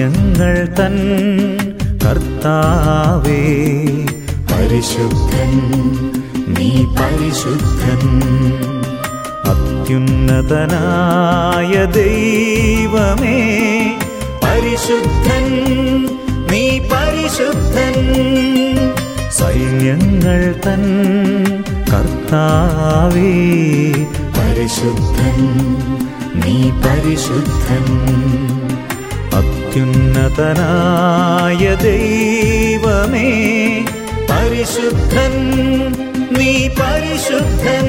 സൈന്യങ്ങൾ തൻ കർത്താവേ പരിശുദ്ധൻ നീ പരിശുദ്ധൻ അത്യുന്നതനായ ദൈവമേ പരിശുദ്ധൻ നീ പരിശുദ്ധൻ സൈന്യങ്ങൾ തൻ കർത്താവേ പരിശുദ്ധൻ നീ പരിശുദ്ധൻ അത്യുന്നതനായ ദൈവമേ പരിശുദ്ധൻ നീ പരിശുദ്ധൻ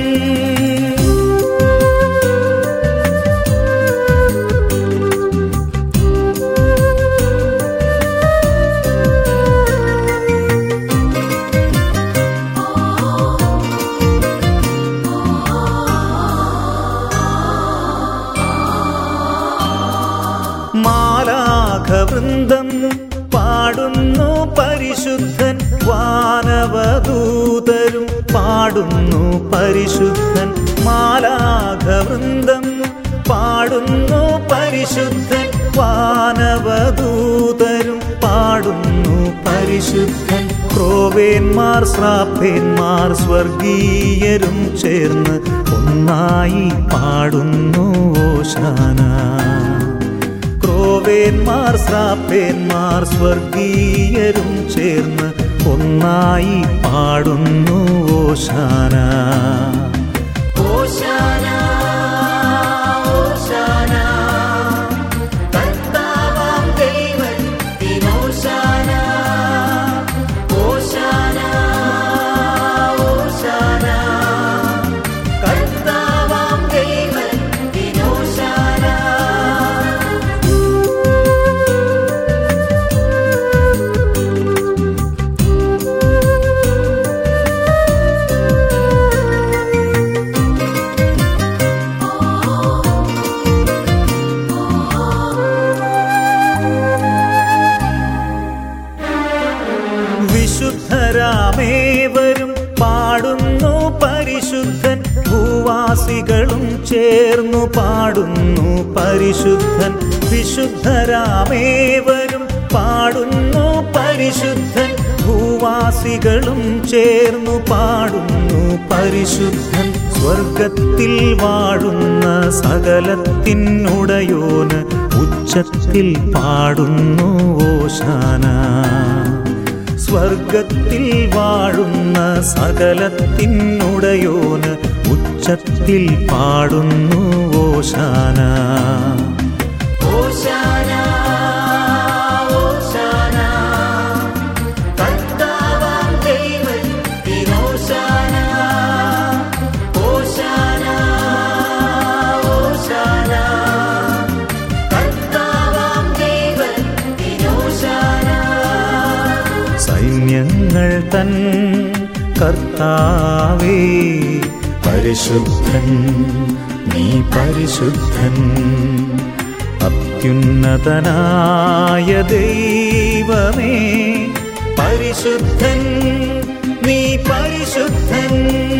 മാലാഖവൃന്ദം പാടുന്നു പരിശുദ്ധൻ വാനവദൂതരും പാടുന്നു പരിശുദ്ധൻ മാലാഖവൃന്ദം പാടുന്നു പരിശുദ്ധൻ വാനവദൂതരും പാടുന്നു പരിശുദ്ധൻ ക്രോവേന്മാർ ശ്രാപ്പേന്മാർ സ്വർഗീയരും ചേർന്ന് ഒന്നായി പാടുന്നു ഓശാന ക്രോവേന്മാർ ശ്രാപ്പേന്മാർ സ്വർഗീയരും ചേർന്ന് ഒന്നായി പാടുന്നു ഓശാന ഓശാന ഓശാന കർത്താവാം ദൈവത്തിനോശാന ഓശാന ഓശാന കർത്താവാം ദൈവത്തിനോശാന വിശുദ്ധരാമേവരും പാടുന്നു പരിശുദ്ധൻ ഭൂവാസികളും ചേർന്നു പാടുന്നു പരിശുദ്ധൻ വിശുദ്ധരാമേവരും പാടുന്നു പരിശുദ്ധൻ ഭൂവാസികളും ചേർന്നു പാടുന്നു പരിശുദ്ധൻ സ്വർഗത്തിൽ വാഴുന്ന സകലത്തിനുടയോന് ഉച്ചത്തിൽ പാടുന്നു ഓശാന സ്വർഗത്തിൽ വാഴുന്ന സകലത്തിനുടയോന് ഉച്ചത്തിൽ പാടുന്നു ഓശാന ഓശാന ഓശാന കർത്താവാം ദൈവത്തിനോശാന ഓശാന ഓശാന കർത്താവാം ദൈവത്തിനോശാന സൈന്യങ്ങൾ തൻ കർത്താവേ പരിശുദ്ധൻ നീ പരിശുദ്ധൻ അത്യുന്നതനായ ദൈവമേ പരിശുദ്ധൻ നീ പരിശുദ്ധൻ